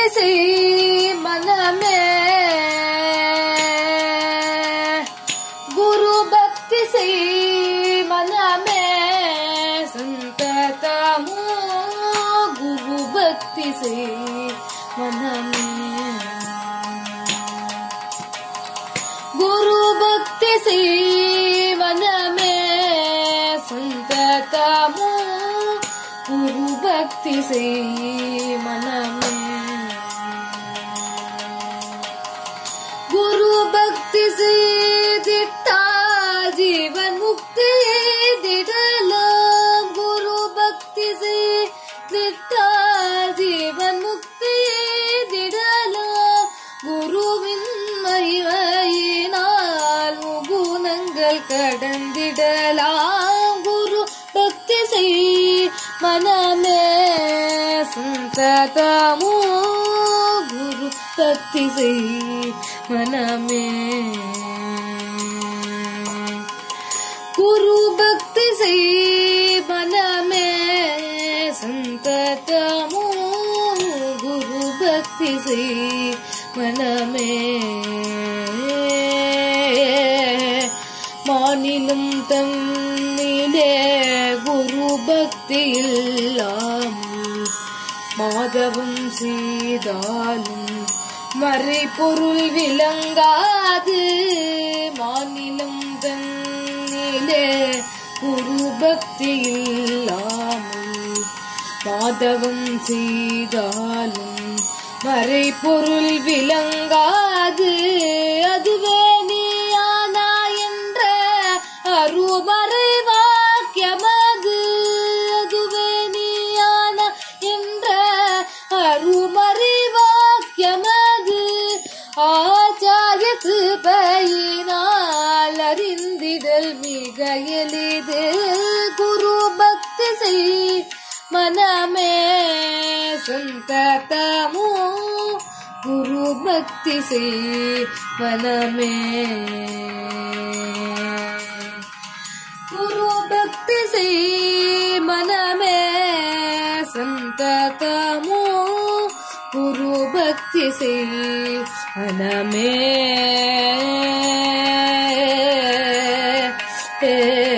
செய் மனமே குரு பக்தி செய் மனமே சந்ததமோ குரு பக்தி செய் மனமே குரு பக்தி செய் மனமே சந்ததமோ குரு பக்தி செய் மனமே குரு பக்தி செய்திட்டா ஜீவன் முக்தி திடலாம் குரு பக்தி செய்திட்டா ஜீவன் முக்தி திடலாம் குருவின் மகிமையினால் முகுணங்கள் கடந்திடலாம் குரு பக்தி செய் மனமே சந்ததமோ குரு பக்தி செய் மனமே குரு பக்தி செய் மனமே சந்ததமோ குரு பக்தி செய் மனமே மாநிலம் தன்னிலே குரு பக்தி இல்லாமல் மாதவம் செய்தாலும் மறைபொருள் விளங்காது மாநிலம் தன்னிலே குரு பக்தி இல்லாமல் மாதவம் செய்தாலும் மறைபொருள் விளங்காது அதுவே நீயானா என்ற அருமறை வாக்கியமது அதுவே நீயானா என்ற அருமறை வாக்கியமது ஆச்சாரிய கிருபையினால் அறிந்திடல் மிக எளிது குரு பக்தி செய் மனமே சந்ததமோ குரு பக்தி செய் மனமே குரு பக்தி செய் மனமே சந்ததமோ குரு பக்தி செய் மனமே ஏ